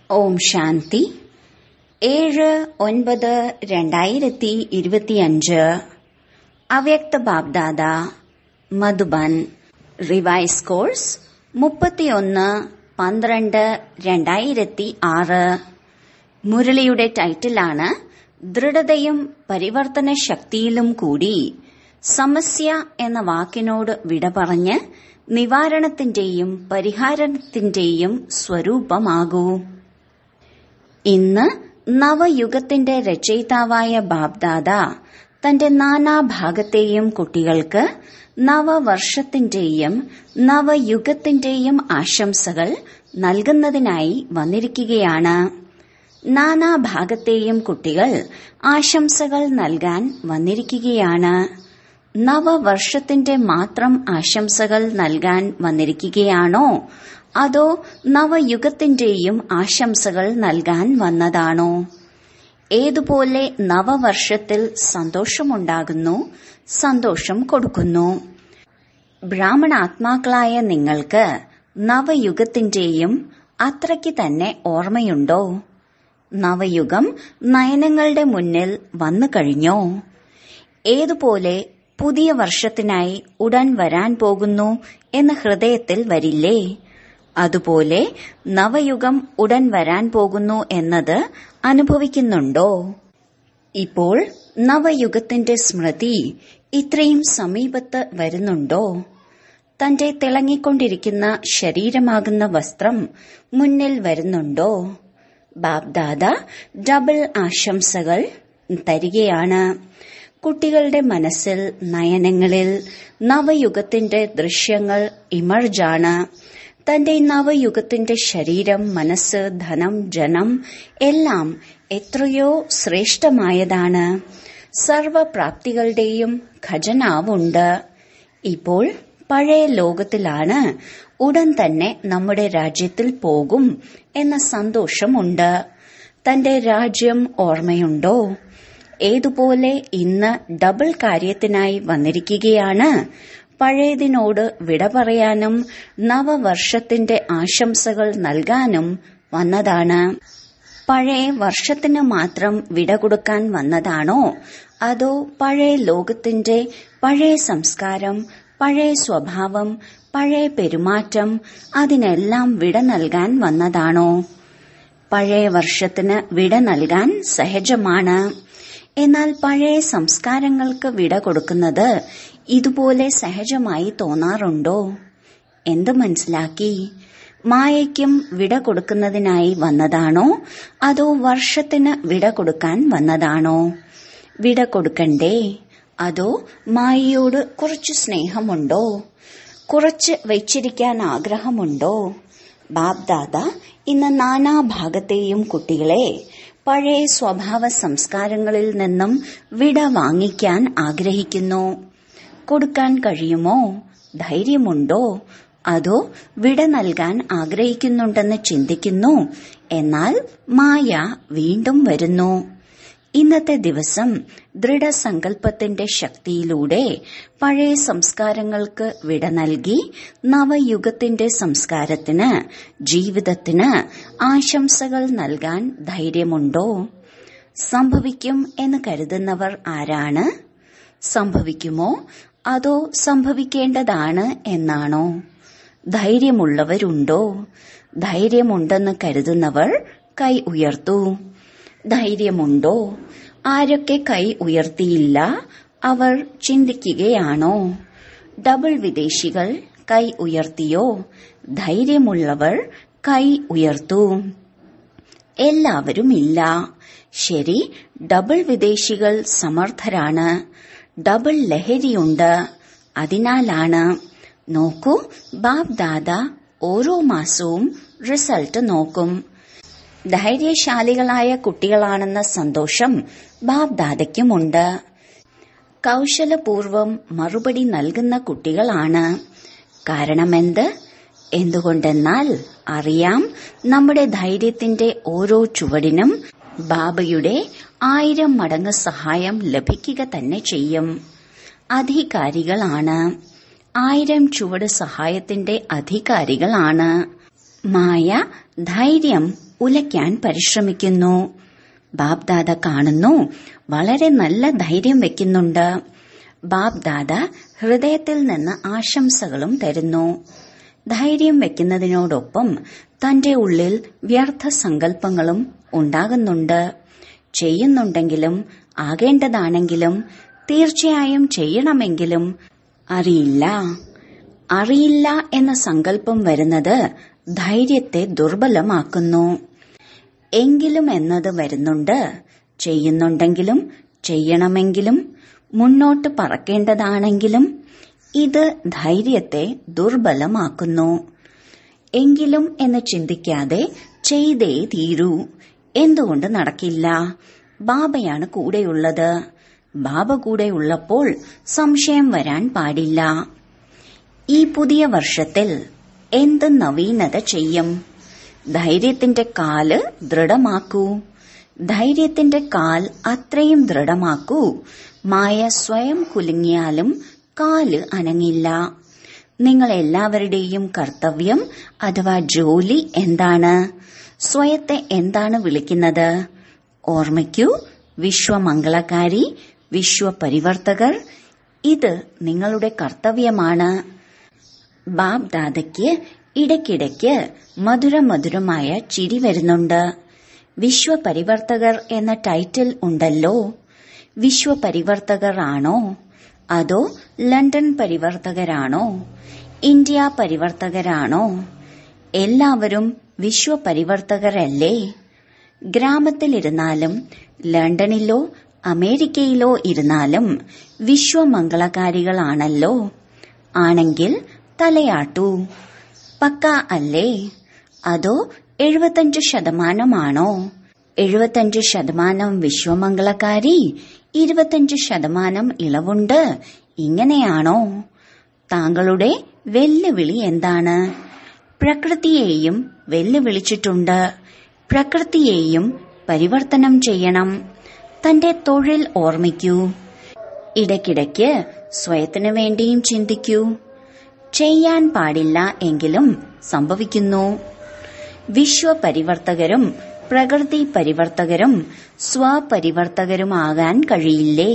ഓം ശാന്തി ഏഴ് ഒൻപത് രണ്ടായിരത്തി ഇരുപത്തിയഞ്ച് അവ്യക്ത ബാബ്ദാദ മധുബൻ റിവൈസ് കോഴ്സ് മുപ്പത്തിയൊന്ന് പന്ത്രണ്ട് രണ്ടായിരത്തി ആറ് മുരളിയുടെ ടൈറ്റിലാണ് ദൃഢതയും പരിവർത്തന ശക്തിയിലും കൂടി സമസ്യ എന്ന വാക്കിനോട് വിട പറഞ്ഞ് നിവാരണത്തിന്റെയും പരിഹാരത്തിന്റെയും സ്വരൂപമാകൂ ഇന്ന് നവയുഗത്തിന്റെ രചയിതാവായ ബാബ്ദാദ തന്റെ നാനാഭാഗത്തെയും കുട്ടികൾക്ക് നവവർഷത്തിന്റെയും നവയുഗത്തിന്റെയും ആശംസകൾ നൽകുന്നതിനായി വന്നിരിക്കുകയാണ് നാനാഭാഗത്തെയും കുട്ടികൾ ആശംസകൾ നൽകാൻ വന്നിരിക്കുകയാണ് നവവർഷത്തിന്റെ മാത്രം ആശംസകൾ നൽകാൻ വന്നിരിക്കുകയാണോ അതോ നവയുഗത്തിന്റെയും ആശംസകൾ നൽകാൻ വന്നതാണോ ഏതുപോലെ നവവർഷത്തിൽ സന്തോഷമുണ്ടാകുന്നു സന്തോഷം കൊടുക്കുന്നു ബ്രാഹ്മണാത്മാക്കളായ നിങ്ങൾക്ക് നവയുഗത്തിന്റെയും അത്രയ്ക്ക് തന്നെ ഓർമ്മയുണ്ടോ നവയുഗം നയനങ്ങളുടെ മുന്നിൽ വന്നു കഴിഞ്ഞോ ഏതുപോലെ പുതിയ വർഷത്തിനായി ഉടൻ വരാൻ പോകുന്നു എന്ന ഹൃദയത്തിൽ വരില്ലേ അതുപോലെ നവയുഗം ഉടൻ വരാൻ പോകുന്നു എന്നത് അനുഭവിക്കുന്നുണ്ടോ ഇപ്പോൾ നവയുഗത്തിന്റെ സ്മൃതി ഇത്രയും സമീപത്ത് വരുന്നുണ്ടോ തന്റെ തിളങ്ങിക്കൊണ്ടിരിക്കുന്ന ശരീരമാകുന്ന വസ്ത്രം മുന്നിൽ വരുന്നുണ്ടോ ബാബ്ദാദ ഡബിൾ ആശംസകൾ തരികയാണ് കുട്ടികളുടെ മനസ്സിൽ നയനങ്ങളിൽ നവയുഗത്തിന്റെ ദൃശ്യങ്ങൾ ഇമർജാണ് തന്റെ നവയുഗത്തിന്റെ ശരീരം മനസ്സ് ധനം ജനം എല്ലാം എത്രയോ ശ്രേഷ്ഠമായതാണ് സർവപ്രാപ്തികളുടെയും ഖജനാവുണ്ട് ഇപ്പോൾ പഴയ ലോകത്തിലാണ് ഉടൻ തന്നെ നമ്മുടെ രാജ്യത്തിൽ പോകും എന്ന സന്തോഷമുണ്ട് തന്റെ രാജ്യം ഓർമ്മയുണ്ടോ ഏതുപോലെ ഇന്ന് ഡബിൾ കാര്യത്തിനായി വന്നിരിക്കുകയാണ് പഴയതിനോട് വിട പറയാനും നവവർഷത്തിന്റെ ആശംസകൾ നൽകാനും വന്നതാണ് പഴയ വർഷത്തിന് മാത്രം വിട കൊടുക്കാൻ വന്നതാണോ അതോ പഴയ ലോകത്തിന്റെ പഴയ സംസ്കാരം പഴയ സ്വഭാവം പഴയ പെരുമാറ്റം അതിനെല്ലാം വിട നൽകാൻ വന്നതാണോ പഴയ വർഷത്തിന് വിട നൽകാൻ സഹജമാണ് എന്നാൽ പഴയ സംസ്കാരങ്ങൾക്ക് വിട കൊടുക്കുന്നത് ഇതുപോലെ സഹജമായി തോന്നാറുണ്ടോ എന്ത് മനസ്സിലാക്കി മായയ്ക്കും വിട കൊടുക്കുന്നതിനായി വന്നതാണോ അതോ വർഷത്തിന് വിട കൊടുക്കാൻ വന്നതാണോ വിട കൊടുക്കണ്ടേ അതോ മായയോട് കുറച്ച് സ്നേഹമുണ്ടോ കുറച്ച് വെച്ചിരിക്കാൻ ആഗ്രഹമുണ്ടോ ബാബ്ദാദ ഇന്ന് നാനാഭാഗത്തെയും കുട്ടികളെ പഴയ സ്വഭാവ സംസ്കാരങ്ങളിൽ നിന്നും വിട വാങ്ങിക്കാൻ ആഗ്രഹിക്കുന്നു കൊടുക്കാൻ കഴിയുമോ ധൈര്യമുണ്ടോ അതോ വിട നൽകാൻ ആഗ്രഹിക്കുന്നുണ്ടെന്ന് ചിന്തിക്കുന്നു എന്നാൽ മായ വീണ്ടും വരുന്നു ഇന്നത്തെ ദിവസം ദൃഢസങ്കല്പത്തിന്റെ ശക്തിയിലൂടെ പഴയ സംസ്കാരങ്ങൾക്ക് വിട നൽകി നവയുഗത്തിന്റെ സംസ്കാരത്തിന് ജീവിതത്തിന് ആശംസകൾ നൽകാൻ ധൈര്യമുണ്ടോ സംഭവിക്കും എന്ന് കരുതുന്നവർ ആരാണ് സംഭവിക്കുമോ അതോ സംഭവിക്കേണ്ടതാണ് എന്നാണോ ധൈര്യമുള്ളവരുണ്ടോ ധൈര്യമുണ്ടെന്ന് കരുതുന്നവർ കൈ ഉയർത്തൂ ധൈര്യമുണ്ടോ ആരൊക്കെ കൈ ഉയർത്തിയില്ല അവർ ചിന്തിക്കുകയാണോ ഡബിൾ വിദേശികൾ കൈ ഉയർത്തിയോ ധൈര്യമുള്ളവർ കൈ ഉയർത്തൂ എല്ലാവരും ഇല്ല ശരി ഡബിൾ വിദേശികൾ സമർത്ഥരാണ് ഡബിൾ ലഹരിയുണ്ട് അതിനാലാണ് നോക്കൂ ബാബ് ദാദ ഓരോ മാസവും റിസൾട്ട് നോക്കും ധൈര്യശാലികളായ കുട്ടികളാണെന്ന സന്തോഷം ബാബ് ദാദയ്ക്കുമുണ്ട് കൗശലപൂർവം മറുപടി നൽകുന്ന കുട്ടികളാണ് കാരണമെന്ത് എന്തുകൊണ്ടെന്നാൽ അറിയാം നമ്മുടെ ധൈര്യത്തിന്റെ ഓരോ ചുവടിനും ബാബയുടെ ആയിരം മടങ്ങ് സഹായം ലഭിക്കുക തന്നെ ചെയ്യും അധികാരികളാണ് ആയിരം ചുവട് സഹായത്തിന്റെ അധികാരികളാണ് മായ ധൈര്യം ഉലയ്ക്കാൻ പരിശ്രമിക്കുന്നു ബാബ്ദാദ കാണുന്നു വളരെ നല്ല ധൈര്യം വെക്കുന്നുണ്ട് ബാബ്ദാദ ഹൃദയത്തിൽ നിന്ന് ആശംസകളും തരുന്നു ധൈര്യം വെക്കുന്നതിനോടൊപ്പം തന്റെ ഉള്ളിൽ വ്യർത്ഥ സങ്കല്പങ്ങളും ഉണ്ടാകുന്നുണ്ട് ചെയ്യുന്നുണ്ടെങ്കിലും ആകേണ്ടതാണെങ്കിലും തീർച്ചയായും ചെയ്യണമെങ്കിലും അറിയില്ല അറിയില്ല എന്ന സങ്കല്പം വരുന്നത് ധൈര്യത്തെ ദുർബലമാക്കുന്നു എങ്കിലും എന്നത് വരുന്നുണ്ട് ചെയ്യുന്നുണ്ടെങ്കിലും ചെയ്യണമെങ്കിലും മുന്നോട്ട് പറക്കേണ്ടതാണെങ്കിലും ഇത് ധൈര്യത്തെ ദുർബലമാക്കുന്നു എങ്കിലും എന്ന് ചിന്തിക്കാതെ ചെയ്തേ തീരൂ എന്തുകൊണ്ട് നടക്കില്ല ബാബയാണ് കൂടെയുള്ളത് ബാബ കൂടെ ഉള്ളപ്പോൾ സംശയം വരാൻ പാടില്ല ഈ പുതിയ വർഷത്തിൽ എന്ത് നവീനത ചെയ്യും ധൈര്യത്തിന്റെ കാല് ദൃഢമാക്കൂ ധൈര്യത്തിന്റെ കാൽ അത്രയും ദൃഢമാക്കൂ മായ സ്വയം കുലുങ്ങിയാലും കാല് അനങ്ങില്ല നിങ്ങൾ എല്ലാവരുടെയും കർത്തവ്യം അഥവാ ജോലി എന്താണ് സ്വയത്തെ എന്താണ് വിളിക്കുന്നത് ഓർമ്മിക്കൂ വിശ്വമംഗളകാരി വിശ്വപരിവർത്തകർ ഇത് നിങ്ങളുടെ കർത്തവ്യമാണ് ബാബ് ദാദയ്ക്ക് ഇടയ്ക്കിടയ്ക്ക് മധുരമധുരമായ ചിരി വരുന്നുണ്ട് വിശ്വപരിവർത്തകർ എന്ന ടൈറ്റിൽ ഉണ്ടല്ലോ വിശ്വപരിവർത്തകർ ആണോ അതോ ലണ്ടൻ പരിവർത്തകരാണോ ഇന്ത്യ പരിവർത്തകരാണോ എല്ലാവരും വിശ്വപരിവർത്തകരല്ലേ ഗ്രാമത്തിലിരുന്നാലും ലണ്ടനിലോ അമേരിക്കയിലോ ഇരുന്നാലും വിശ്വമംഗളകാരികളാണല്ലോ ആണെങ്കിൽ തലയാട്ടൂ പക്ക അല്ലേ അതോ എഴുപത്തഞ്ച് ശതമാനമാണോ എഴുപത്തഞ്ച് ശതമാനം വിശ്വമംഗളകാരി ഇരുപത്തഞ്ച് ശതമാനം ഇളവുണ്ട് ഇങ്ങനെയാണോ താങ്കളുടെ വെല്ലുവിളി എന്താണ് പ്രകൃതിയെയും വെല്ലുവിളിച്ചിട്ടുണ്ട് പ്രകൃതിയെയും പരിവർത്തനം ചെയ്യണം തന്റെ തൊഴിൽ ഓർമ്മിക്കൂ ഇടയ്ക്കിടയ്ക്ക് സ്വയത്തിനു വേണ്ടിയും ചിന്തിക്കൂ ചെയ്യാൻ പാടില്ല എങ്കിലും സംഭവിക്കുന്നു വിശ്വപരിവർത്തകരും പ്രകൃതി പരിവർത്തകരും സ്വപരിവർത്തകരുമാകാൻ കഴിയില്ലേ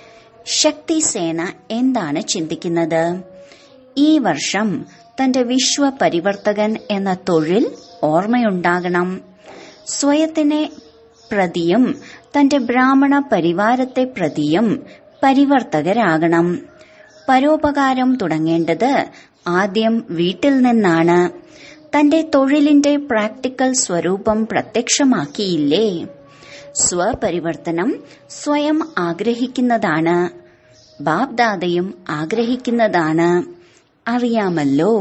ശക്തിസേന എന്താണ് ചിന്തിക്കുന്നത് ഈ വർഷം തന്റെ വിശ്വപരിവർത്തകൻ എന്ന തൊഴിൽ ഓർമ്മയുണ്ടാകണം സ്വയത്തിനെ പ്രതിയും തന്റെ ബ്രാഹ്മണ പരിവാരത്തെ പ്രതിയും പരിവർത്തകരാകണം പരോപകാരം തുടങ്ങേണ്ടത് ആദ്യം വീട്ടിൽ നിന്നാണ് തന്റെ തൊഴിലിന്റെ പ്രാക്ടിക്കൽ സ്വരൂപം പ്രത്യക്ഷമാക്കിയില്ലേ സ്വപരിവർത്തനം സ്വയം ആഗ്രഹിക്കുന്നതാണ് ബാബ്ദാദയും ആഗ്രഹിക്കുന്നതാണ് അറിയാമല്ലോ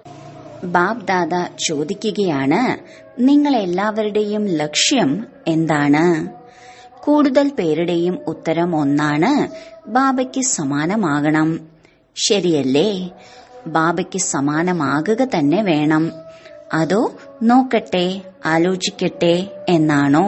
ബാബ്ദാദ ചോദിക്കുകയാണ് നിങ്ങൾ എല്ലാവരുടെയും ലക്ഷ്യം എന്താണ് കൂടുതൽ പേരുടെയും ഉത്തരം ഒന്നാണ് ബാബയ്ക്ക് സമാനമാകണം ശരിയല്ലേ ബാബയ്ക്ക് സമാനമാകുക തന്നെ വേണം അതോ നോക്കട്ടെ ആലോചിക്കട്ടെ എന്നാണോ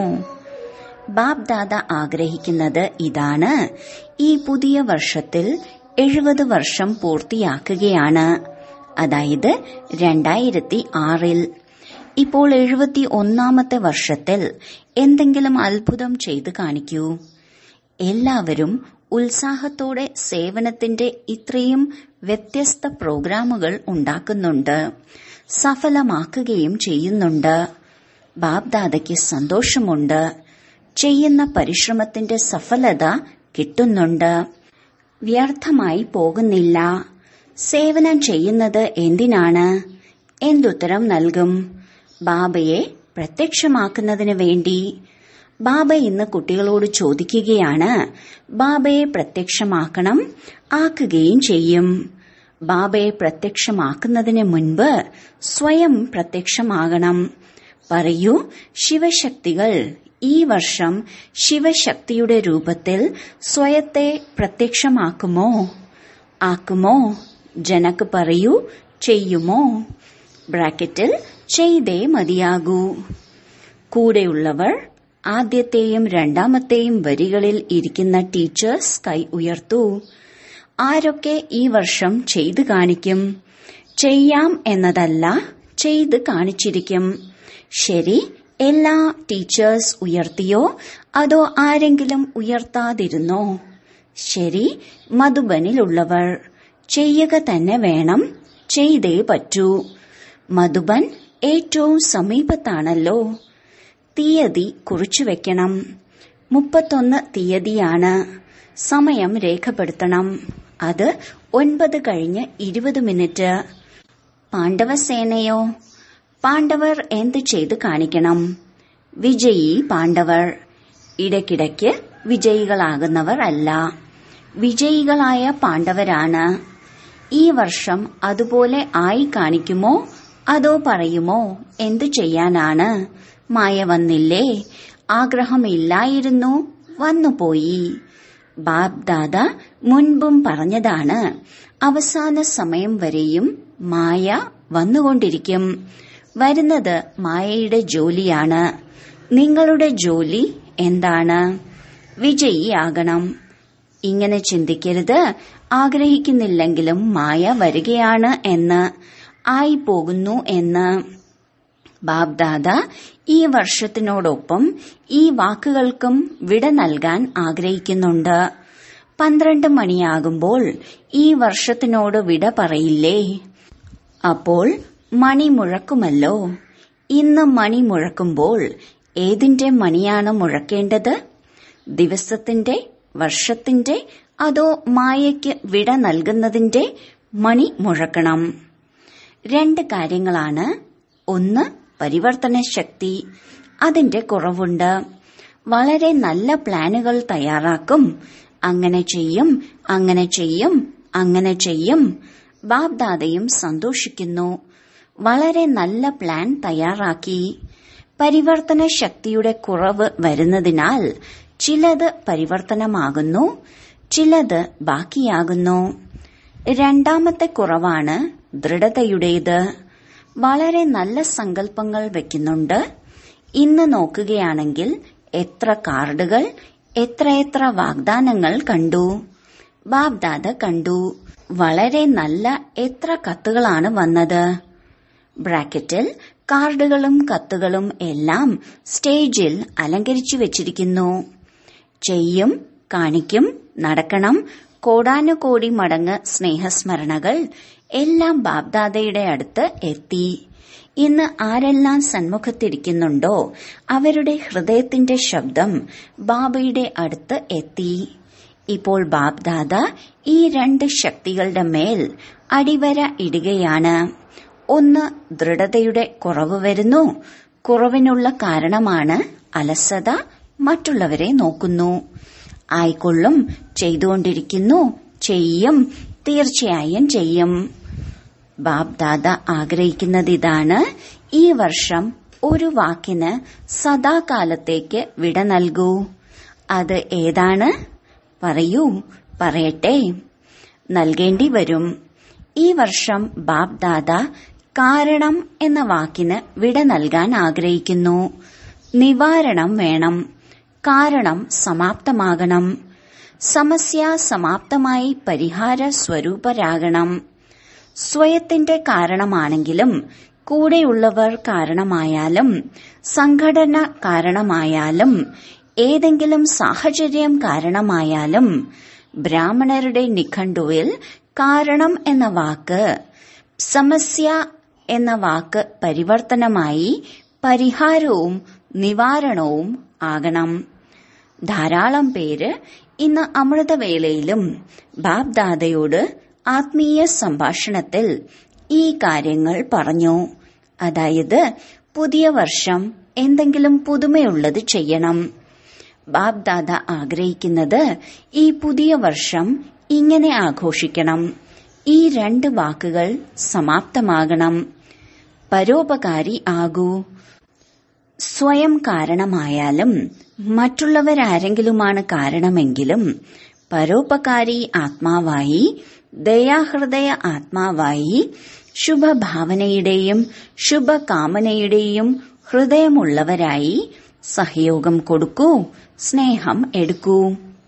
ബാബ്ദാദ ആഗ്രഹിക്കുന്നത് ഇതാണ് ഈ പുതിയ വർഷത്തിൽ എഴുപത് വർഷം പൂർത്തിയാക്കുകയാണ് അതായത് രണ്ടായിരത്തി ആറിൽ ഇപ്പോൾ എഴുപത്തി ഒന്നാമത്തെ വർഷത്തിൽ എന്തെങ്കിലും അത്ഭുതം ചെയ്തു കാണിക്കൂ എല്ലാവരും ഉത്സാഹത്തോടെ സേവനത്തിന്റെ ഇത്രയും വ്യത്യസ്ത പ്രോഗ്രാമുകൾ ഉണ്ടാക്കുന്നുണ്ട് സഫലമാക്കുകയും ചെയ്യുന്നുണ്ട് ബാബ്ദാദയ്ക്ക് സന്തോഷമുണ്ട് ചെയ്യുന്ന പരിശ്രമത്തിന്റെ സഫലത കിട്ടുന്നുണ്ട് വ്യർത്ഥമായി പോകുന്നില്ല സേവനം ചെയ്യുന്നത് എന്തിനാണ് എന്തുത്തരം നൽകും ബാബയെ പ്രത്യക്ഷമാക്കുന്നതിന് വേണ്ടി ബാബ ഇന്ന് കുട്ടികളോട് ചോദിക്കുകയാണ് ബാബയെ പ്രത്യക്ഷമാക്കണം ആക്കുകയും ചെയ്യും ബാബയെ പ്രത്യക്ഷമാക്കുന്നതിന് മുൻപ് സ്വയം പ്രത്യക്ഷമാകണം പറയൂ ശിവശക്തികൾ ഈ വർഷം ശിവശക്തിയുടെ രൂപത്തിൽ സ്വയത്തെ പ്രത്യക്ഷമാക്കുമോ ആക്കുമോ ജനക്ക് പറയൂ ചെയ്യുമോ ബ്രാക്കറ്റിൽ ചെയ്തേ മതിയാകൂ കൂടെയുള്ളവർ ആദ്യത്തെയും രണ്ടാമത്തെയും വരികളിൽ ഇരിക്കുന്ന ടീച്ചേഴ്സ് കൈ ഉയർത്തൂ ആരൊക്കെ ഈ വർഷം ചെയ്തു കാണിക്കും ചെയ്യാം എന്നതല്ല ചെയ്ത് കാണിച്ചിരിക്കും ശരി എല്ലാ ടീച്ചേഴ്സ് ഉയർത്തിയോ അതോ ആരെങ്കിലും ഉയർത്താതിരുന്നോ ശരി മധുബനിലുള്ളവർ ചെയ്യുക തന്നെ വേണം ചെയ്തേ പറ്റൂ മധുബൻ ഏറ്റവും സമീപത്താണല്ലോ തീയതി കുറിച്ചു വെക്കണം മുപ്പത്തൊന്ന് തീയതിയാണ് സമയം രേഖപ്പെടുത്തണം അത് ഒൻപത് കഴിഞ്ഞ് ഇരുപത് മിനിറ്റ് പാണ്ഡവസേനയോ പാണ്ഡവർ എന്ത് ചെയ്ത് കാണിക്കണം വിജയി പാണ്ഡവർ ഇടയ്ക്കിടയ്ക്ക് വിജയികളാകുന്നവർ അല്ല വിജയികളായ പാണ്ഡവരാണ് ഈ വർഷം അതുപോലെ ആയി കാണിക്കുമോ അതോ പറയുമോ എന്തു ചെയ്യാനാണ് മായ വന്നില്ലേ ആഗ്രഹമില്ലായിരുന്നു വന്നുപോയി ബാബ് ദാദ മുൻപും പറഞ്ഞതാണ് അവസാന സമയം വരെയും മായ വന്നുകൊണ്ടിരിക്കും വരുന്നത് മായയുടെ ജോലിയാണ് നിങ്ങളുടെ ജോലി എന്താണ് വിജയിയാകണം ഇങ്ങനെ ചിന്തിക്കരുത് ആഗ്രഹിക്കുന്നില്ലെങ്കിലും മായ വരികയാണ് എന്ന് ആയി പോകുന്നു എന്ന് ബാബ്ദാദ ഈ വർഷത്തിനോടൊപ്പം ഈ വാക്കുകൾക്കും വിട നൽകാൻ ആഗ്രഹിക്കുന്നുണ്ട് പന്ത്രണ്ട് മണിയാകുമ്പോൾ ഈ വർഷത്തിനോട് വിട പറയില്ലേ അപ്പോൾ മണി മുഴക്കുമല്ലോ ഇന്ന് മണി മുഴക്കുമ്പോൾ ഏതിന്റെ മണിയാണ് മുഴക്കേണ്ടത് ദിവസത്തിന്റെ വർഷത്തിന്റെ അതോ മായയ്ക്ക് വിട നൽകുന്നതിന്റെ മണി മുഴക്കണം രണ്ട് കാര്യങ്ങളാണ് ഒന്ന് പരിവർത്തന ശക്തി അതിന്റെ കുറവുണ്ട് വളരെ നല്ല പ്ലാനുകൾ തയ്യാറാക്കും അങ്ങനെ ചെയ്യും അങ്ങനെ ചെയ്യും അങ്ങനെ ചെയ്യും ബാബ്ദാദയും സന്തോഷിക്കുന്നു വളരെ നല്ല പ്ലാൻ തയ്യാറാക്കി പരിവർത്തന ശക്തിയുടെ കുറവ് വരുന്നതിനാൽ ചിലത് പരിവർത്തനമാകുന്നു ചിലത് ബാക്കിയാകുന്നു രണ്ടാമത്തെ കുറവാണ് ദൃഢതയുടേത് വളരെ നല്ല സങ്കല്പങ്ങൾ വെക്കുന്നുണ്ട് ഇന്ന് നോക്കുകയാണെങ്കിൽ എത്ര കാർഡുകൾ എത്രയെത്ര വാഗ്ദാനങ്ങൾ കണ്ടു ബാബ്ദാദ കണ്ടു വളരെ നല്ല എത്ര കത്തുകളാണ് വന്നത് ബ്രാക്കറ്റിൽ കാർഡുകളും കത്തുകളും എല്ലാം സ്റ്റേജിൽ അലങ്കരിച്ചു വെച്ചിരിക്കുന്നു ചെയ്യും കാണിക്കും നടക്കണം കോടാനുകോടി മടങ്ങ് സ്നേഹസ്മരണകൾ എല്ലാം ബാബ്ദാദയുടെ അടുത്ത് എത്തി ഇന്ന് ആരെല്ലാം സന്മുഖത്തിരിക്കുന്നുണ്ടോ അവരുടെ ഹൃദയത്തിന്റെ ശബ്ദം ബാബയുടെ അടുത്ത് എത്തി ഇപ്പോൾ ബാബ്ദാദ ഈ രണ്ട് ശക്തികളുടെ മേൽ അടിവര ഇടുകയാണ് ഒന്ന് ദൃഢതയുടെ കുറവ് വരുന്നു കുറവിനുള്ള കാരണമാണ് അലസത മറ്റുള്ളവരെ നോക്കുന്നു ആയിക്കൊള്ളും ചെയ്തുകൊണ്ടിരിക്കുന്നു ചെയ്യും തീർച്ചയായും ചെയ്യും ബാബ് ദാദ ആഗ്രഹിക്കുന്നത് ഇതാണ് ഈ വർഷം ഒരു വാക്കിന് സദാകാലത്തേക്ക് വിട നൽകൂ അത് ഏതാണ് പറയൂ പറയട്ടെ നൽകേണ്ടി വരും ഈ വർഷം ബാബ് ദാദ കാരണം എന്ന വാക്കിന് വിട നൽകാൻ ആഗ്രഹിക്കുന്നു നിവാരണം വേണം കാരണം സമാപ്തമാകണം സമസ്യ സമാപ്തമായി പരിഹാര സ്വരൂപരാകണം സ്വയത്തിന്റെ കാരണമാണെങ്കിലും കൂടെയുള്ളവർ കാരണമായാലും സംഘടന കാരണമായാലും ഏതെങ്കിലും സാഹചര്യം കാരണമായാലും ബ്രാഹ്മണരുടെ നിഘണ്ടുവിൽ കാരണം എന്ന വാക്ക് സമസ്യ എന്ന വാക്ക് പരിവർത്തനമായി പരിഹാരവും നിവാരണവും ആകണം ധാരാളം പേര് ഇന്ന് അമൃതവേളയിലും ബാബ്ദാദയോട് ആത്മീയ സംഭാഷണത്തിൽ ഈ കാര്യങ്ങൾ പറഞ്ഞു അതായത് പുതിയ വർഷം എന്തെങ്കിലും പുതുമയുള്ളത് ചെയ്യണം ബാബ്ദാദ ആഗ്രഹിക്കുന്നത് ഈ പുതിയ വർഷം ഇങ്ങനെ ആഘോഷിക്കണം ഈ രണ്ട് വാക്കുകൾ സമാപ്തമാകണം പരോപകാരി ആകൂ സ്വയം കാരണമായാലും മറ്റുള്ളവരാരെങ്കിലുമാണ് കാരണമെങ്കിലും പരോപകാരി ആത്മാവായി ദയാഹൃദയ ആത്മാവായി ശുഭഭാവനയുടെയും ശുഭകാമനയുടെയും ഹൃദയമുള്ളവരായി സഹയോഗം കൊടുക്കൂ സ്നേഹം എടുക്കൂ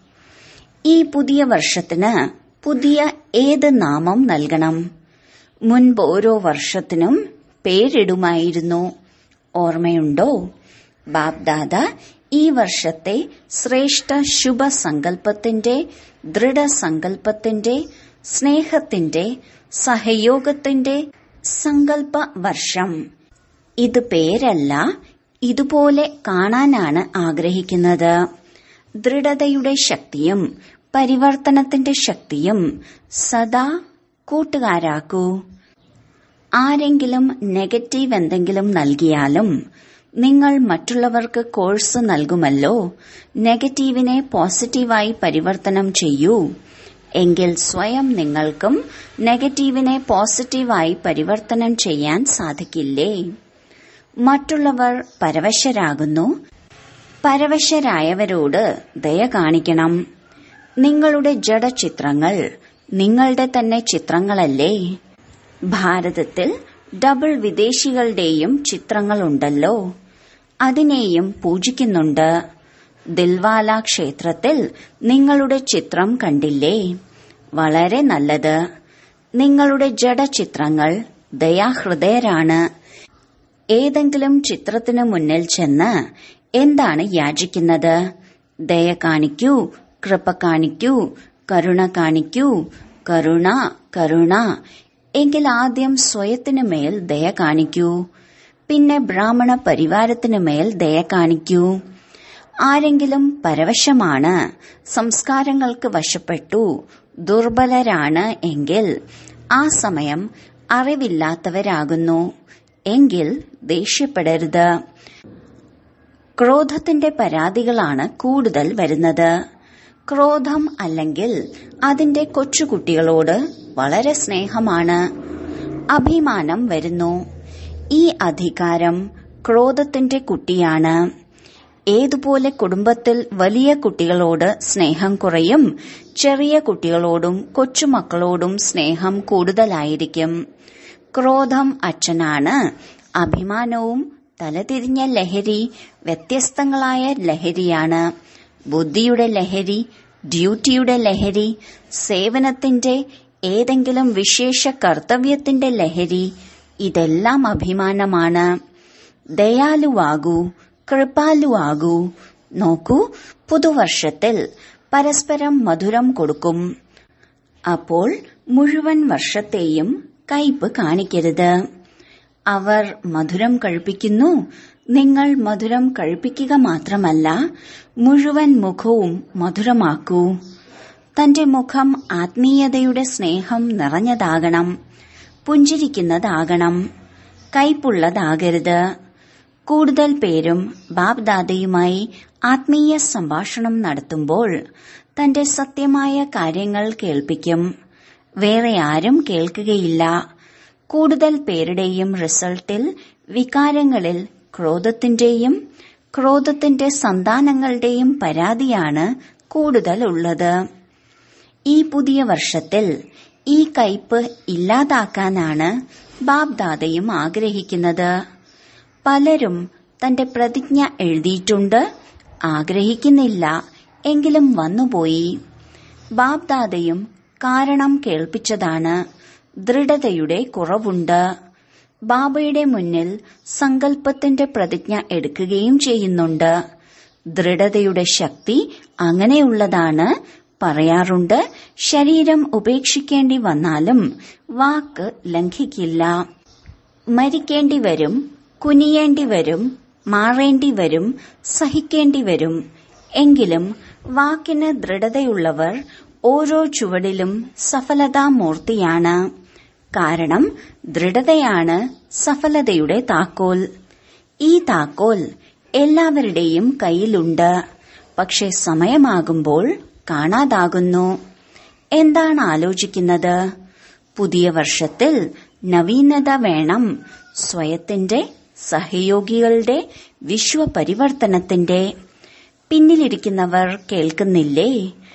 ഈ പുതിയ വർഷത്തിന് പുതിയ ഏത് നാമം നൽകണം മുൻപ് ഓരോ വർഷത്തിനും പേരിടുമായിരുന്നു ഓർമ്മയുണ്ടോ ബാബ്ദാദ ഈ വർഷത്തെ ശ്രേഷ്ഠ ശുഭസങ്കല്പത്തിന്റെ ദൃഢസങ്കല്പത്തിന്റെ സ്നേഹത്തിന്റെ സഹയോഗത്തിന്റെ സങ്കല്പ വർഷം ഇത് പേരല്ല ഇതുപോലെ കാണാനാണ് ആഗ്രഹിക്കുന്നത് ദൃഢതയുടെ ശക്തിയും പരിവർത്തനത്തിന്റെ ശക്തിയും സദാ കൂട്ടുകാരാക്കൂ ആരെങ്കിലും നെഗറ്റീവ് എന്തെങ്കിലും നൽകിയാലും നിങ്ങൾ മറ്റുള്ളവർക്ക് കോഴ്സ് നൽകുമല്ലോ നെഗറ്റീവിനെ പോസിറ്റീവായി പരിവർത്തനം ചെയ്യൂ എങ്കിൽ സ്വയം നിങ്ങൾക്കും നെഗറ്റീവിനെ പോസിറ്റീവായി പരിവർത്തനം ചെയ്യാൻ സാധിക്കില്ലേ മറ്റുള്ളവർ പരവശരാകുന്നു പരവശരായവരോട് ദയ കാണിക്കണം നിങ്ങളുടെ ജഡചിത്രങ്ങൾ നിങ്ങളുടെ തന്നെ ചിത്രങ്ങളല്ലേ ഭാരതത്തിൽ ഡബിൾ വിദേശികളുടെയും ചിത്രങ്ങളുണ്ടല്ലോ അതിനെയും പൂജിക്കുന്നുണ്ട് ദിൽവാല ക്ഷേത്രത്തിൽ നിങ്ങളുടെ ചിത്രം കണ്ടില്ലേ വളരെ നല്ലത് നിങ്ങളുടെ ജഡചിത്രങ്ങൾ ദയാഹൃദയരാണ് ഏതെങ്കിലും ചിത്രത്തിനു മുന്നിൽ ചെന്ന് എന്താണ് യാചിക്കുന്നത് ദയ കാണിക്കൂ കൃപ കാണിക്കൂ കരുണ കാണിക്കൂ കരുണ കരുണ എങ്കിൽ ആദ്യം സ്വയത്തിനു മേൽ ദയ കാണിക്കൂ പിന്നെ ബ്രാഹ്മണ പരിവാരത്തിനു മേൽ ദയ കാണിക്കൂ ആരെങ്കിലും പരവശമാണ് സംസ്കാരങ്ങൾക്ക് വശപ്പെട്ടു ദുർബലരാണ് എങ്കിൽ ആ സമയം അറിവില്ലാത്തവരാകുന്നു എങ്കിൽ ദേഷ്യപ്പെടരുത് ക്രോധത്തിന്റെ പരാതികളാണ് കൂടുതൽ വരുന്നത് ക്രോധം അല്ലെങ്കിൽ അതിന്റെ കൊച്ചുകുട്ടികളോട് വളരെ സ്നേഹമാണ് അഭിമാനം വരുന്നു ഈ അധികാരം ക്രോധത്തിന്റെ കുട്ടിയാണ് ഏതുപോലെ കുടുംബത്തിൽ വലിയ കുട്ടികളോട് സ്നേഹം കുറയും ചെറിയ കുട്ടികളോടും കൊച്ചുമക്കളോടും സ്നേഹം കൂടുതലായിരിക്കും ക്രോധം അച്ഛനാണ് അഭിമാനവും തലതിരിഞ്ഞ ലഹരി വ്യത്യസ്തങ്ങളായ ലഹരിയാണ് ബുദ്ധിയുടെ ലഹരി ഡ്യൂട്ടിയുടെ ലഹരി സേവനത്തിന്റെ ഏതെങ്കിലും വിശേഷ കർത്തവ്യത്തിന്റെ ലഹരി ഇതെല്ലാം അഭിമാനമാണ് ദയാലുവാകൂ കൃപാലുവാകൂ നോക്കൂ പുതുവർഷത്തിൽ പരസ്പരം മധുരം കൊടുക്കും അപ്പോൾ മുഴുവൻ വർഷത്തെയും കയ്പ് കാണിക്കരുത് അവർ മധുരം കഴിപ്പിക്കുന്നു നിങ്ങൾ മധുരം കഴിപ്പിക്കുക മാത്രമല്ല മുഴുവൻ മുഖവും മധുരമാക്കൂ തന്റെ മുഖം ആത്മീയതയുടെ സ്നേഹം നിറഞ്ഞതാകണം പുഞ്ചിരിക്കുന്നതാകണം കൈപ്പുള്ളതാകരുത് കൂടുതൽ പേരും ബാബ്ദാദയുമായി ആത്മീയ സംഭാഷണം നടത്തുമ്പോൾ തന്റെ സത്യമായ കാര്യങ്ങൾ കേൾപ്പിക്കും വേറെ ആരും കേൾക്കുകയില്ല കൂടുതൽ പേരുടെയും റിസൾട്ടിൽ വികാരങ്ങളിൽ ക്രോധത്തിന്റെയും ക്രോധത്തിന്റെ സന്താനങ്ങളുടെയും പരാതിയാണ് കൂടുതൽ ഉള്ളത് ഈ പുതിയ വർഷത്തിൽ ഈ കയ്പ് ഇല്ലാതാക്കാനാണ് ബാബ്ദാദയും ആഗ്രഹിക്കുന്നത് പലരും തന്റെ പ്രതിജ്ഞ എഴുതിയിട്ടുണ്ട് ആഗ്രഹിക്കുന്നില്ല എങ്കിലും വന്നുപോയി ബാബ്ദാദയും കാരണം കേൾപ്പിച്ചതാണ് ദൃഢതയുടെ കുറവുണ്ട് ബാബയുടെ മുന്നിൽ സങ്കല്പത്തിന്റെ പ്രതിജ്ഞ എടുക്കുകയും ചെയ്യുന്നുണ്ട് ദൃഢതയുടെ ശക്തി അങ്ങനെയുള്ളതാണ് പറയാറുണ്ട് ശരീരം ഉപേക്ഷിക്കേണ്ടി വന്നാലും വാക്ക് ലംഘിക്കില്ല മരിക്കേണ്ടി വരും കുനിയേണ്ടി വരും മാറേണ്ടി വരും സഹിക്കേണ്ടി വരും എങ്കിലും വാക്കിന് ദൃഢതയുള്ളവർ ഓരോ ചുവടിലും സഫലതാമൂർത്തിയാണ് കാരണം ദൃഢതയാണ് സഫലതയുടെ താക്കോൽ ഈ താക്കോൽ എല്ലാവരുടെയും കയ്യിലുണ്ട് പക്ഷെ സമയമാകുമ്പോൾ കാണാതാകുന്നു എന്താണ് ആലോചിക്കുന്നത് പുതിയ വർഷത്തിൽ നവീനത വേണം സ്വയത്തിന്റെ സഹയോഗികളുടെ വിശ്വപരിവർത്തനത്തിന്റെ പിന്നിലിരിക്കുന്നവർ കേൾക്കുന്നില്ലേ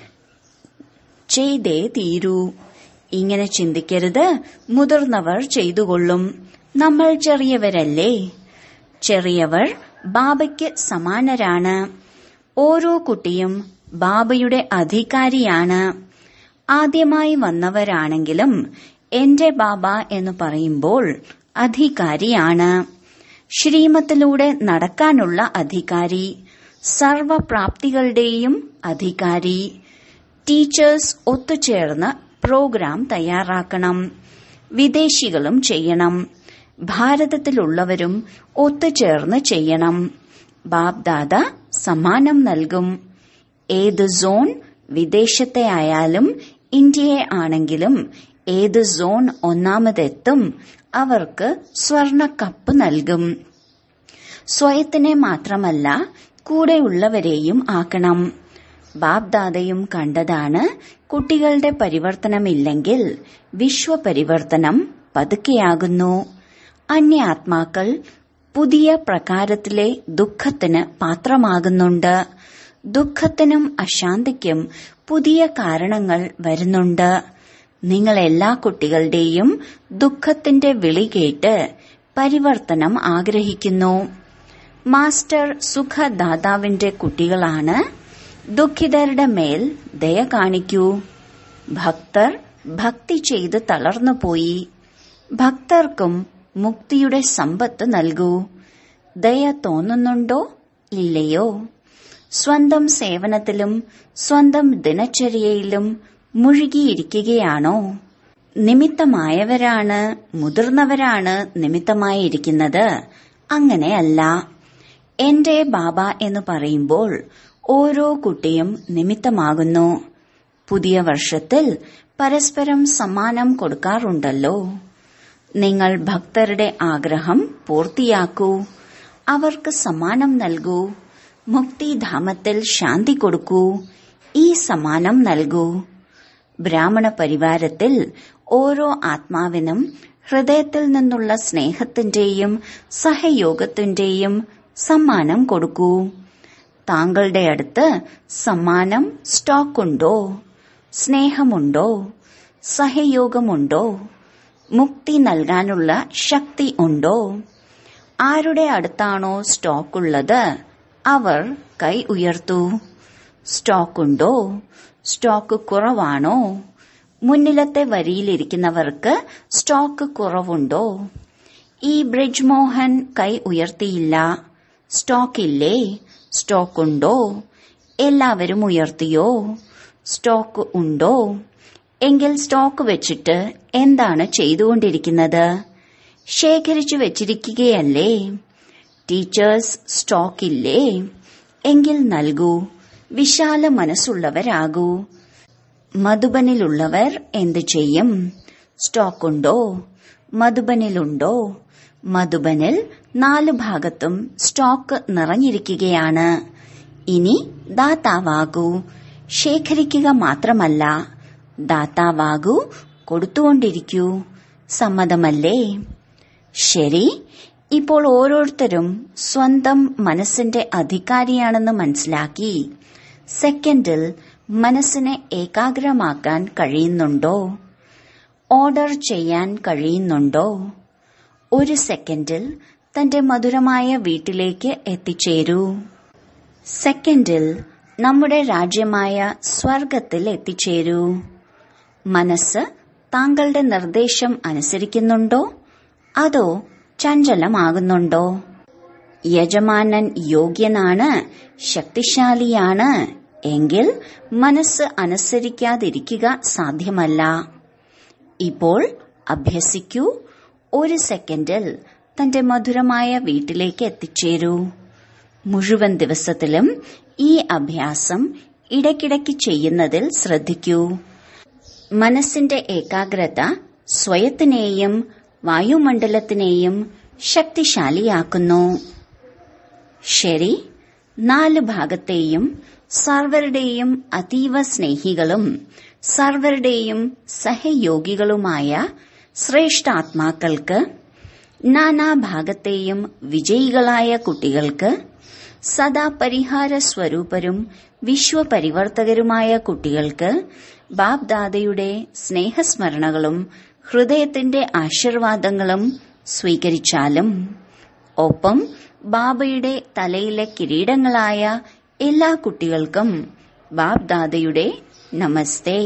ചെയ്തേ തീരൂ ഇങ്ങനെ ചിന്തിക്കരുത് മുതിർന്നവർ ചെയ്തുകൊള്ളും നമ്മൾ ചെറിയവരല്ലേ ചെറിയവർ ബാബയ്ക്ക് സമാനരാണ് ഓരോ കുട്ടിയും ബാബയുടെ അധികാരിയാണ് ആദ്യമായി വന്നവരാണെങ്കിലും എന്റെ ബാബ എന്ന് പറയുമ്പോൾ അധികാരിയാണ് ശ്രീമത്തിലൂടെ നടക്കാനുള്ള അധികാരി സർവപ്രാപ്തികളുടെയും അധികാരി ടീച്ചേഴ്സ് ഒത്തുചേർന്ന് പ്രോഗ്രാം തയ്യാറാക്കണം വിദേശികളും ചെയ്യണം ഭാരതത്തിലുള്ളവരും ഒത്തുചേർന്ന് ചെയ്യണം ബാബ്ദാദ സമ്മാനം നൽകും ഏത് സോൺ വിദേശത്തെ ആയാലും ഇന്ത്യയെ ആണെങ്കിലും ഏത് സോൺ ഒന്നാമതെത്തും അവർക്ക് സ്വർണ കപ്പ് നൽകും സ്വയത്തിനെ മാത്രമല്ല കൂടെയുള്ളവരെയും ആക്കണം ബാബ്ദാദയും കണ്ടതാണ് കുട്ടികളുടെ പരിവർത്തനമില്ലെങ്കിൽ വിശ്വപരിവർത്തനം പതുക്കെയാകുന്നു അന്യാത്മാക്കൾ പുതിയ പ്രകാരത്തിലെ ദുഃഖത്തിന് പാത്രമാകുന്നുണ്ട് ദുഃഖത്തിനും അശാന്തിക്കും പുതിയ കാരണങ്ങൾ വരുന്നുണ്ട് നിങ്ങൾ എല്ലാ കുട്ടികളുടെയും ദുഃഖത്തിന്റെ വിളി കേട്ട് പരിവർത്തനം ആഗ്രഹിക്കുന്നു മാസ്റ്റർ സുഖദാതാവിന്റെ കുട്ടികളാണ് ദുഃഖിതരുടെ മേൽ ദയ കാണിക്കൂ ഭക്തർ ഭക്തി ചെയ്ത് തളർന്നുപോയി ഭക്തർക്കും മുക്തിയുടെ സമ്പത്ത് നൽകൂ ദയ തോന്നുന്നുണ്ടോ ഇല്ലയോ സ്വന്തം സേവനത്തിലും സ്വന്തം ദിനചര്യയിലും മുഴുകിയിരിക്കുകയാണോ നിമിത്തമായവരാണ് മുതിർന്നവരാണ് നിമിത്തമായിരിക്കുന്നത് അങ്ങനെയല്ല എന്റെ ബാബ എന്ന് പറയുമ്പോൾ ഓരോ കുട്ടിയും നിമിത്തമാകുന്നു പുതിയ വർഷത്തിൽ പരസ്പരം സമ്മാനം കൊടുക്കാറുണ്ടല്ലോ നിങ്ങൾ ഭക്തരുടെ ആഗ്രഹം പൂർത്തിയാക്കൂ അവർക്ക് സമ്മാനം നൽകൂ മുക്തിധാമത്തിൽ ശാന്തി കൊടുക്കൂ ഈ സമ്മാനം നൽകൂ ബ്രാഹ്മണ പരിവാരത്തിൽ ഓരോ ആത്മാവിനും ഹൃദയത്തിൽ നിന്നുള്ള സ്നേഹത്തിന്റെയും സഹയോഗത്തിന്റെയും സമ്മാനം കൊടുക്കൂ താങ്കളുടെ അടുത്ത് സമ്മാനം സ്റ്റോക്കുണ്ടോ സ്നേഹമുണ്ടോ സഹയോഗമുണ്ടോ മുക്തി നൽകാനുള്ള ശക്തി ഉണ്ടോ ആരുടെ അടുത്താണോ സ്റ്റോക്കുള്ളത് അവർ കൈ ഉയർത്തൂ സ്റ്റോക്കുണ്ടോ സ്റ്റോക്ക് കുറവാണോ മുന്നിലത്തെ വരിയിലിരിക്കുന്നവർക്ക് സ്റ്റോക്ക് കുറവുണ്ടോ ഈ ബ്രിജ് മോഹൻ കൈ ഉയർത്തിയില്ല സ്റ്റോക്കില്ലേ സ്റ്റോക്കുണ്ടോ എല്ലാവരും ഉയർത്തിയോ സ്റ്റോക്ക് ഉണ്ടോ എങ്കിൽ സ്റ്റോക്ക് വെച്ചിട്ട് എന്താണ് ചെയ്തുകൊണ്ടിരിക്കുന്നത് ശേഖരിച്ചു വെച്ചിരിക്കുകയല്ലേ ടീച്ചേഴ്സ് സ്റ്റോക്കില്ലേ എങ്കിൽ നൽകൂ വിശാല മനസ്സുള്ളവരാകൂ മധുബനിലുള്ളവർ എന്തു ചെയ്യും സ്റ്റോക്കുണ്ടോ മധുബനിലുണ്ടോ മധുബനിൽ നാലു ഭാഗത്തും സ്റ്റോക്ക് നിറഞ്ഞിരിക്കുകയാണ് ഇനി ദാതാവാകൂ ശേഖരിക്കുക മാത്രമല്ല ദാതാവാകൂ കൊടുത്തുകൊണ്ടിരിക്കൂ സമ്മതമല്ലേ ശരി ഇപ്പോൾ ഓരോരുത്തരും സ്വന്തം മനസ്സിന്റെ അധികാരിയാണെന്ന് മനസ്സിലാക്കി സെക്കൻഡിൽ മനസ്സിനെ ഏകാഗ്രമാക്കാൻ കഴിയുന്നുണ്ടോ ഓർഡർ ചെയ്യാൻ കഴിയുന്നുണ്ടോ ഒരു സെക്കൻഡിൽ തന്റെ മധുരമായ വീട്ടിലേക്ക് എത്തിച്ചേരൂ സെക്കൻഡിൽ നമ്മുടെ രാജ്യമായ സ്വർഗത്തിൽ എത്തിച്ചേരൂ മനസ്സ് താങ്കളുടെ നിർദ്ദേശം അനുസരിക്കുന്നുണ്ടോ അതോ ചഞ്ചലമാകുന്നുണ്ടോ യജമാനൻ യോഗ്യനാണ് ശക്തിശാലിയാണ് എങ്കിൽ മനസ്സ് അനുസരിക്കാതിരിക്കുക സാധ്യമല്ല ഇപ്പോൾ അഭ്യസിക്കൂ ഒരു സെക്കൻഡിൽ തന്റെ മധുരമായ വീട്ടിലേക്ക് എത്തിച്ചേരൂ മുഴുവൻ ദിവസത്തിലും ഈ അഭ്യാസം ഇടയ്ക്കിടയ്ക്ക് ചെയ്യുന്നതിൽ ശ്രദ്ധിക്കൂ മനസ്സിന്റെ ഏകാഗ്രത സ്വയത്തിനെയും വായുമണ്ഡലത്തിനെയും ശക്തിശാലിയാക്കുന്നു ശരി നാല് ഭാഗത്തെയും സർവരുടെയും അതീവ സ്നേഹികളും സർവരുടെയും സഹയോഗികളുമായ ശ്രേഷ്ഠാത്മാക്കൾക്ക് നാനാഭാഗത്തെയും വിജയികളായ കുട്ടികൾക്ക് സദാ പരിഹാര സ്വരൂപരും വിശ്വപരിവർത്തകരുമായ കുട്ടികൾക്ക് ബാബ്ദാദയുടെ സ്നേഹസ്മരണകളും ഹൃദയത്തിന്റെ ആശീർവാദങ്ങളും സ്വീകരിച്ചാലും ഒപ്പം ബാബയുടെ തലയിലെ കിരീടങ്ങളായ എല്ലാ കുട്ടികൾക്കും ബാബ്ദാദയുടെ നമസ്തേ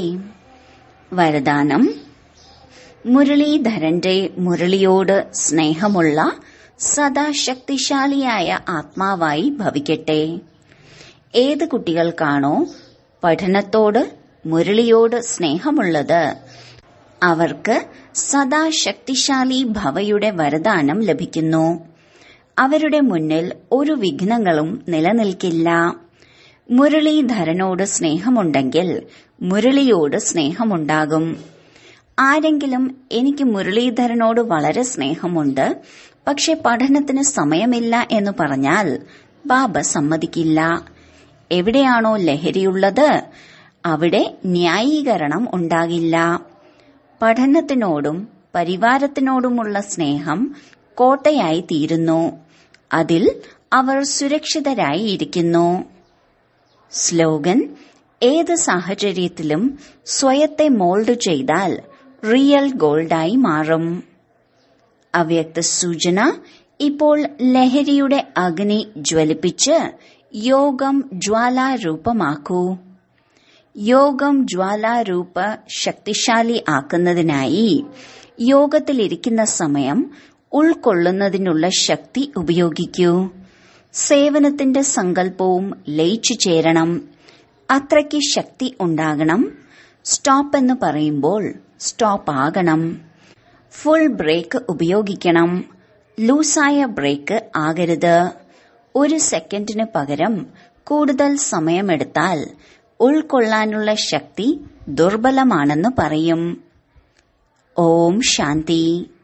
വരദാനം മുരളീധരന്റെ മുരളിയോട് സ്നേഹമുള്ള സദാ ശക്തിശാലിയായ ആത്മാവായി ഭവിക്കട്ടെ ഏത് കുട്ടികൾക്കാണോ പഠനത്തോട് മുരളിയോട് സ്നേഹമുള്ളത് അവർക്ക് സദാ ശക്തിശാലി ഭവയുടെ വരദാനം ലഭിക്കുന്നു അവരുടെ മുന്നിൽ ഒരു വിഘ്നങ്ങളും നിലനിൽക്കില്ല മുരളീധരനോട് സ്നേഹമുണ്ടെങ്കിൽ മുരളിയോട് സ്നേഹമുണ്ടാകും ആരെങ്കിലും എനിക്ക് മുരളീധരനോട് വളരെ സ്നേഹമുണ്ട് പക്ഷെ പഠനത്തിന് സമയമില്ല എന്ന് പറഞ്ഞാൽ ബാബ സമ്മതിക്കില്ല എവിടെയാണോ ലഹരിയുള്ളത് അവിടെ ന്യായീകരണം ഉണ്ടാകില്ല പഠനത്തിനോടും പരിവാരത്തിനോടുമുള്ള സ്നേഹം കോട്ടയായി തീരുന്നു അതിൽ അവർ സുരക്ഷിതരായി ഇരിക്കുന്നു സ്ലോഗൻ ഏത് സാഹചര്യത്തിലും സ്വയത്തെ മോൾഡ് ചെയ്താൽ റിയൽ ഗോൾഡായി മാറും അവ്യക്ത സൂചന ഇപ്പോൾ ലഹരിയുടെ അഗ്നി ജ്വലിപ്പിച്ച് യോഗം ജ്വാലാരൂപമാക്കൂ യോഗം ജ്വാലാരൂപ ശക്തിശാലി ആക്കുന്നതിനായി യോഗത്തിലിരിക്കുന്ന സമയം ഉൾക്കൊള്ളുന്നതിനുള്ള ശക്തി ഉപയോഗിക്കൂ സേവനത്തിന്റെ സങ്കല്പവും ലയിച്ചു ചേരണം അത്രയ്ക്ക് ശക്തി ഉണ്ടാകണം സ്റ്റോപ്പ് എന്ന് പറയുമ്പോൾ സ്റ്റോപ്പ് ആകണം ഫുൾ ബ്രേക്ക് ഉപയോഗിക്കണം ലൂസായ ബ്രേക്ക് ആകരുത് ഒരു സെക്കൻഡിന് പകരം കൂടുതൽ സമയമെടുത്താൽ ഉൾക്കൊള്ളാനുള്ള ശക്തി ദുർബലമാണെന്ന് പറയും ഓം ശാന്തി